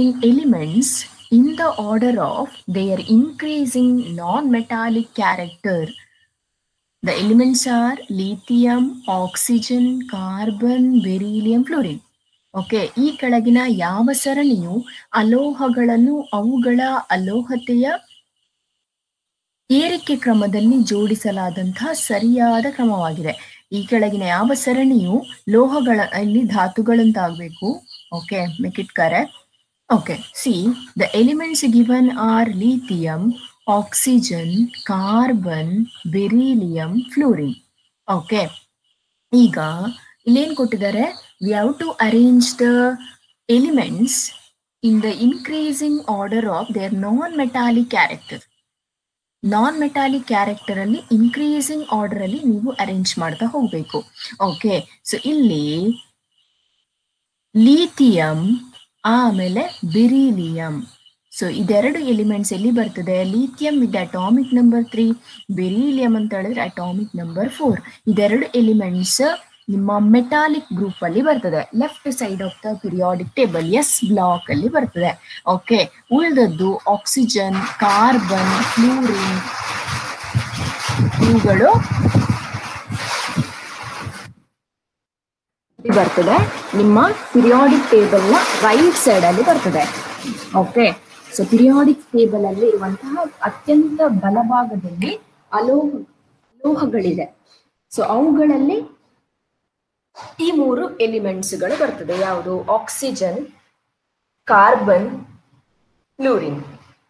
elements in the order of their increasing non-metallic character. The elements are lithium, oxygen, carbon, beryllium, fluorine. Okay ಈ ಕೆಳಗಿನ ಯಾವ ಸರಣಿಯು ಅಲೋಹಗಳನ್ನು ಅವುಗಳ ಅಲೋಹತೆಯ ಏರಿಕೆ ಕ್ರಮದಲ್ಲಿ ಜೋಡಿಸಲಾದಂತಹ ಸರಿಯಾದ ಕ್ರಮವಾಗಿದೆ ಈ ಕೆಳಗಿನ ಯಾವ ಸರಣಿಯು ಲೋಹಗಳಲ್ಲಿ ಧಾತುಗಳಂತಾಗಬೇಕು okay make it correct okay see the elements given are lithium oxygen carbon beryllium fluorine okay ಈಗ ಇಲ್ಲೇನ್ ಕೊಟ್ಟಿದ್ದಾರೆ we have to arrange the elements in the increasing order of their non metallic character non metallic character ಅಲ್ಲಿ increasing order ಅಲ್ಲಿ ನೀವು arrange ಮಾಡ್ತಾ ಹೋಗ್ಬೇಕು okay so ಇಲ್ಲಿ lithium ಆಮೇಲೆ ಬಿರಿಲಿಯಂ ಸೊ ಇದೆರಡು ಎಲಿಮೆಂಟ್ಸ್ ಎಲ್ಲಿ ಬರ್ತದೆ lithium with atomic number three beryllium ಅಂತ ಹೇಳಿದ್ರೆ ಅಟಾಮಿಕ್ ನಂಬರ್ ಫೋರ್ ಇದೆರಡು ಎಲಿಮೆಂಟ್ಸ್ ನಿಮ್ಮ ಮೆಟಾಲಿಕ್ ಗ್ರೂಪ್ ಅಲ್ಲಿ ಬರ್ತದೆ left side of the periodic table S block ಅಲ್ಲಿ ಬರ್ತದೆ ಓಕೆ ಉಳಿದದ್ದು ಆಕ್ಸಿಜನ್ ಕಾರ್ಬನ್ ಫ್ಲೂರಿನ್ ಇವುಗಳು ಬರ್ತದೆ ನಿಮ್ಮ ಪಿರಿಯಾಡಿಕ್ ಟೇಬಲ್ ನ ರೈಟ್ ಸೈಡ್ ಅಲ್ಲಿ ಬರ್ತದೆ ಓಕೆ ಸೊ ಪಿರಿಯಾಡಿಕ್ ಟೇಬಲ್ ಅಲ್ಲಿ ಇರುವಂತಹ ಅತ್ಯಂತ ಬಲಭಾಗದಲ್ಲಿ ಅಲೋಹ ಲೋಹಗಳಿದೆ ಸೊ ಅವುಗಳಲ್ಲಿ ಈ ಮೂರು ಎಲಿಮೆಂಟ್ಸ್ ಗಳು ಬರ್ತದೆ ಯಾವುದು ಆಕ್ಸಿಜನ್ ಕಾರ್ಬನ್ ಫ್ಲೂರಿನ್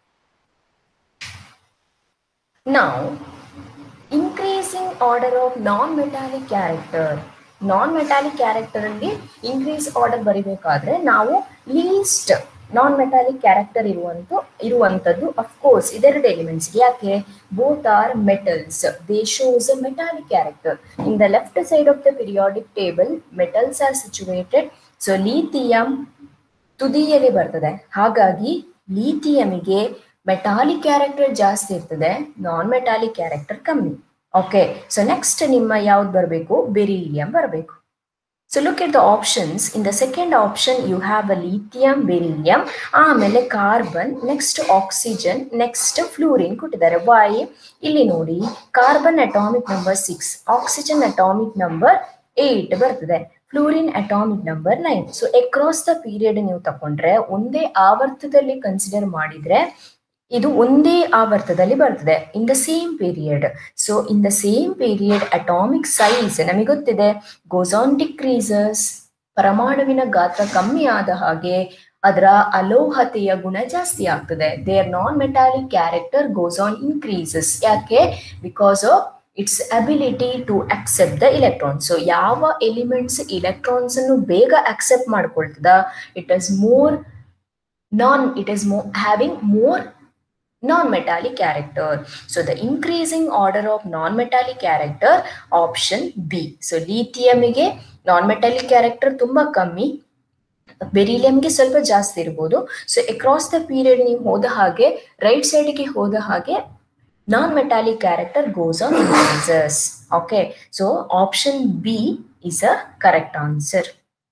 ನಾವು increasing order of non metallic character non metallic character ಅಲ್ಲಿ ಇನ್ಕ್ರೀಸ್ ಆರ್ಡರ್ ಬರಿಬೇಕಾದ್ರೆ ನಾವು ಲೀಸ್ಟ್ ನಾನ್ ಮೆಟಾಲಿಕ್ ಕ್ಯಾರೆಕ್ಟರ್ ಇರುವಂತ ಇರುವಂತದ್ದು ಅಫ್ಕೋರ್ಸ್ ಇದೆರಡು ಎಲಿಮೆಂಟ್ಸ್ ಯಾಕೆ both are metals they shows a metallic character in the left side of the periodic table metals are situated so lithium ತುದಿಯಲ್ಲಿ ಬರ್ತದೆ ಹಾಗಾಗಿ ಲೀಥಿಯಮಿಗೆ ಮೆಟಾಲಿಕ್ ಕ್ಯಾರೆಕ್ಟರ್ ಜಾಸ್ತಿ ಇರ್ತದೆ ನಾನ್ ಮೆಟಾಲಿಕ್ ಕ್ಯಾರೆಕ್ಟರ್ ಕಮ್ಮಿ ಓಕೆ ಸೊ ನೆಕ್ಸ್ಟ್ ನಿಮ್ಮ ಯಾವ್ದು ಬರಬೇಕು ಬೆರಿಲಿಯಂ ಬರಬೇಕು so look at the options in the second option you have a lithium beryllium ಆಮೇಲೆ carbon next oxygen next fluorine ಕೊಟ್ಟಿದ್ದಾರೆ ವೈ ಇಲ್ಲಿ ನೋಡಿ carbon atomic number six oxygen atomic number eight ಬರ್ತದೆ fluorine atomic number nine so across the period ನೀವು ತಕೊಂಡ್ರೆ ಒಂದೇ ಆವರ್ತದಲ್ಲಿ consider ಮಾಡಿದ್ರೆ ಇದು ಒಂದೇ ಆವರ್ತದಲ್ಲಿ ಬರ್ತದೆ in the same period so in the same period atomic size ನಮಗೆ ಗೊತ್ತಿದೆ ಗೋಸಾನ್ ಡಿಕ್ರೀಸಸ್ ಪರಮಾಣುವಿನ ಗಾತ್ರ ಕಮ್ಮಿ ಆದ ಹಾಗೆ ಅದರ ಅಲೋಹತೆಯ ಗುಣ ಜಾಸ್ತಿ ಆಗ್ತದೆ their non metallic character goes on increases ಯಾಕೆ because of its ability to accept the electron so ಯಾವ ಎಲಿಮೆಂಟ್ಸ್ ಇಲೆಕ್ಟ್ರಾನ್ಸ್ ಅನ್ನು ಬೇಗ ಅಕ್ಸೆಪ್ಟ್ ಮಾಡ್ಕೊಳ್ತದ it is more non it is more having more non-metallic character. So the increasing order of non-metallic character option B. So lithium ಗೆ non-metallic character ತುಂಬಾ ಕಮ್ಮಿ ಬೆರಿಲಿಯಂಗೆ ಸ್ವಲ್ಪ ಜಾಸ್ತಿ ಇರ್ಬೋದು ಸೊ ಅಕ್ರಾಸ್ ದ ಪೀರಿಯಡ್ ನೀವು ಹೋದ ಹಾಗೆ ರೈಟ್ ಸೈಡ್ಗೆ ಹೋದ ಹಾಗೆ non metallic character goes on increases okay so option B is a correct answer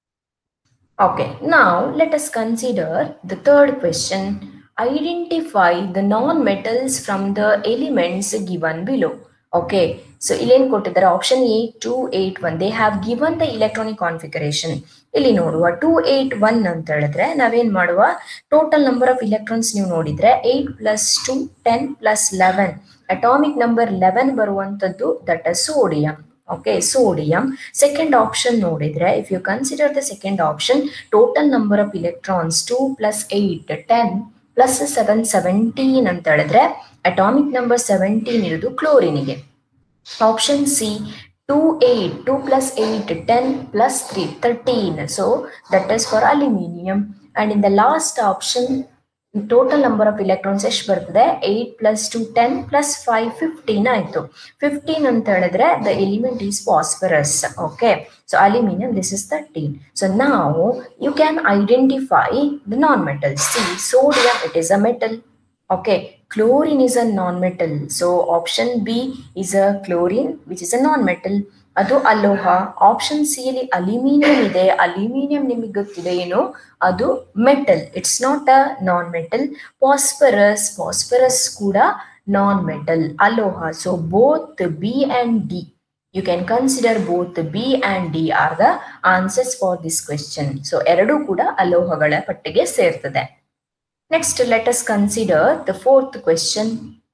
okay ನಾವು let us consider the third question identify the non-metals from the elements given below. Okay, so ಇಲ್ಲೇನ್ ಕೊಟ್ಟಿದ್ದಾರೆ option eight two eight one they have given the electronic configuration ಇಲ್ಲಿ ನೋಡುವ two eight one ಅಂತ ಹೇಳಿದ್ರೆ ನಾವೇನ್ ಮಾಡುವ total number of electrons ನೀವು ನೋಡಿದ್ರೆ eight plus two ten plus eleven atomic number eleven ಬರುವಂತದ್ದು that is sodium okay sodium second option ನೋಡಿದ್ರೆ if you consider the second option total number of electrons two plus eight ten plus seven seventeen ಅಂತ ಹೇಳಿದ್ರೆ atomic number seventeen ಇರೋದು ಕ್ಲೋರಿನಿಗೆ option C two eight two plus eight ten plus three thirteen so that is for aluminium and in the last option total number of electrons ಎಷ್ಟು ಬರ್ತದೆ eight plus two ten plus five fifteen ಆಯ್ತು fifteen ಅಂತ ಹೇಳಿದ್ರೆ the element is phosphorus okay so aluminium this is thirteen so ನಾವು you can identify the non metal see sodium it is a metal okay chlorine is a non-metal so option b is a chlorine which is a non-metal ಅದು ಅಲೋಹ option C ಅಲ್ಲಿ aluminium ಇದೆ aluminium ನಿಮಗೆ ಗೊತ್ತಿದೆ ಏನು ಅದು metal it's not a non metal phosphorus phosphorus ಕೂಡ non metal ಅಲೋಹ so both B and D you can consider both B and D are the answers for this question so ಎರಡೂ ಕೂಡ ಅಲೋಹಗಳ ಪಟ್ಟಿಗೆ ಸೇರ್ತದೆ next let us consider the fourth question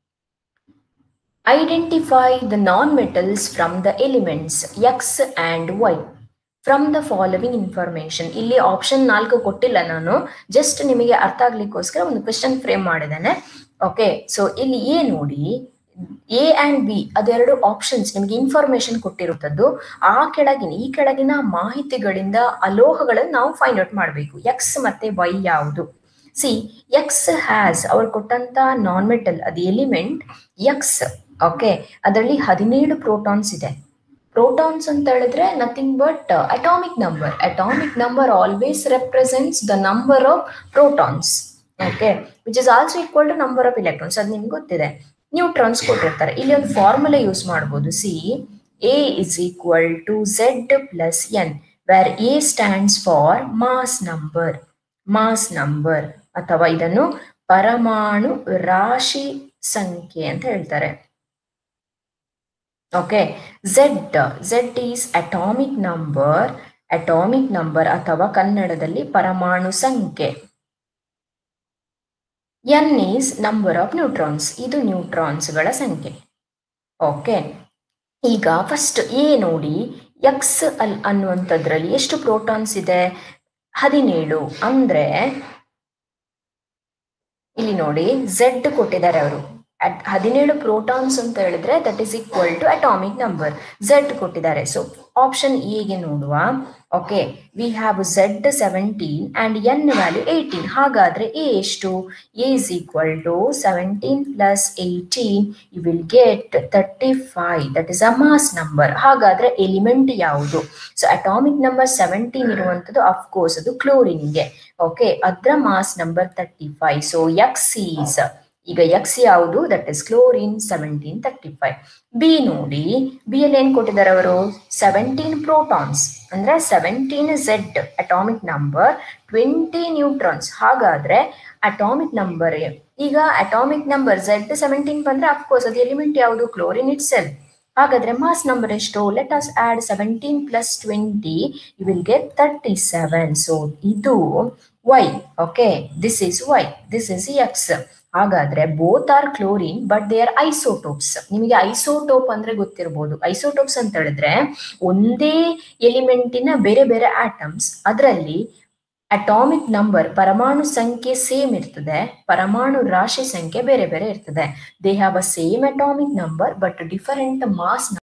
identify the non metals from the elements X and Y from the following information ಇಲ್ಲಿ option ನಾಲ್ಕು ಕೊಟ್ಟಿಲ್ಲ ನಾನು just ನಿಮಗೆ ಅರ್ಥ ಆಗ್ಲಿಕ್ಕೋಸ್ಕರ ಒಂದು ಕ್ವೆಶನ್ ಫ್ರೇಮ್ ಮಾಡಿದ್ದೇನೆ ಓಕೆ ಸೊ ಇಲ್ಲಿ ಎ ನೋಡಿ ಎ ಅಂಡ್ ಬಿ ಅದೆರಡು ಆಪ್ಷನ್ಸ್ ನಿಮಗೆ ಇನ್ಫಾರ್ಮೇಶನ್ ಕೊಟ್ಟಿರುತ್ತದ್ದು ಆ ಕೆಳಗಿನ ಈ ಕೆಳಗಿನ ಮಾಹಿತಿಗಳಿಂದ ಅಲೋಹಗಳನ್ನು ನಾವು ಫೈಂಡ್ ಔಟ್ ಮಾಡಬೇಕು ಎಕ್ಸ್ ಮತ್ತೆ ವೈ ಯಾವುದು ಸಿ ಎಕ್ಸ್ ಹ್ಯಾಸ್ ಅವ್ರು ಕೊಟ್ಟಂತ ನಾನ್ ಮೆಟಲ್ ಅದು ಎಲಿಮೆಂಟ್ ಎಕ್ಸ್ ಓಕೆ ಅದರಲ್ಲಿ ಹದಿನೇಳು ಪ್ರೋಟಾನ್ಸ್ ಇದೆ ಪ್ರೋಟಾನ್ಸ್ ಅಂತ ಹೇಳಿದ್ರೆ nothing but atomic number atomic number always represents the number of protons okay which is also equal to number of electrons ಅದು ನಿಮ್ಗೆ ಗೊತ್ತಿದೆ ನ್ಯೂಟ್ರಾನ್ಸ್ ಕೊಟ್ಟಿರ್ತಾರೆ ಇಲ್ಲಿ ಒಂದು ಫಾರ್ಮುಲಾ ಯೂಸ್ ಮಾಡ್ಬೋದು see A is equal to Z plus N where A stands for mass number mass number ಅಥವಾ ಇದನ್ನು ಪರಮಾಣು ರಾಶಿ ಸಂಖ್ಯೆ ಅಂತ ಹೇಳ್ತಾರೆ okay Z Z is atomic number atomic number ಅಥವಾ ಕನ್ನಡದಲ್ಲಿ ಪರಮಾಣು ಸಂಖ್ಯೆ N is number of neutrons ಇದು ನ್ಯೂಟ್ರಾನ್ಸ್ಗಳ ಸಂಖ್ಯೆ ಓಕೆ ಈಗ ಫಸ್ಟ್ ಎ ನೋಡಿ ಎಕ್ಸ್ ಅಲ್ ಅನ್ನುವಂಥದ್ರಲ್ಲಿ ಎಷ್ಟು ಪ್ರೋಟಾನ್ಸ್ ಇದೆ ಹದಿನೇಳು ಅಂದ್ರೆ ಇಲ್ಲಿ ನೋಡಿ ಝೆಡ್ ಕೊಟ್ಟಿದ್ದಾರೆ ಅವರು ಹದಿನೇಳು ಪ್ರೋಟಾನ್ಸ್ ಅಂತ ಹೇಳಿದ್ರೆ that is equal to atomic number Z ಕೊಟ್ಟಿದ್ದಾರೆ ಸೊ ಆಪ್ಷನ್ ಎಗೆ ನೋಡುವ okay we have Z seventeen and N value eighteen ಹಾಗಾದ್ರೆ ಎ ಎಷ್ಟು A is equal to seventeen plus eighteen you will get thirty five that is a mass number ಹಾಗಾದ್ರೆ element ಯಾವುದು so atomic number seventeen ಇರುವಂತದ್ದು of course ಅದು ಕ್ಲೋರಿನ್ಗೆ okay ಅದರ mass number thirty five so X is ಈಗ X ಯಾವುದು that is chlorine seventeen thirty five B ನೋಡಿ B ಅಲ್ಲಿ ಏನ್ ಕೊಟ್ಟಿದ್ದಾರೆ ಅವರು ಸೆವೆಂಟೀನ್ ಪ್ರೋಟಾನ್ಸ್ ಅಂದ್ರೆ seventeen Z atomic number twenty neutrons ಹಾಗಾದ್ರೆ ಅಟಾಮಿಕ್ ನಂಬರ್ ಈಗ ಅಟಾಮಿಕ್ ನಂಬರ್ ಝೆಡ್ ಸೆವೆಂಟೀನ್ ಬಂದ್ರೆ ಅಫ್ಕೋರ್ಸ್ ಅದು ಎಲಿಮೆಂಟ್ ಯಾವುದು ಕ್ಲೋರಿನ್ ಇಟ್ ಸೆಲ್ ಹಾಗಾದ್ರೆ ಮಾಸ್ ನಂಬರ್ ಎಷ್ಟು let us add seventeen plus twenty you will get thirty seven so ಇದು Y okay this is Y this is X ಹಾಗಾದ್ರೆ both are chlorine but they are isotopes ನಿಮಗೆ isotope ಅಂದ್ರೆ ಗೊತ್ತಿರಬಹುದು isotopes ಅಂತ ಹೇಳಿದ್ರೆ ಒಂದೇ ಎಲಿಮೆಂಟಿನ ಬೇರೆ ಬೇರೆ ಆಟಮ್ಸ್ ಅದರಲ್ಲಿ ಅಟಾಮಿಕ್ ನಂಬರ್ ಪರಮಾಣು ಸಂಖ್ಯೆ ಸೇಮ್ ಇರ್ತದೆ ಪರಮಾಣು ರಾಶಿ ಸಂಖ್ಯೆ ಬೇರೆ ಬೇರೆ ಇರ್ತದೆ they have a same atomic number but different mass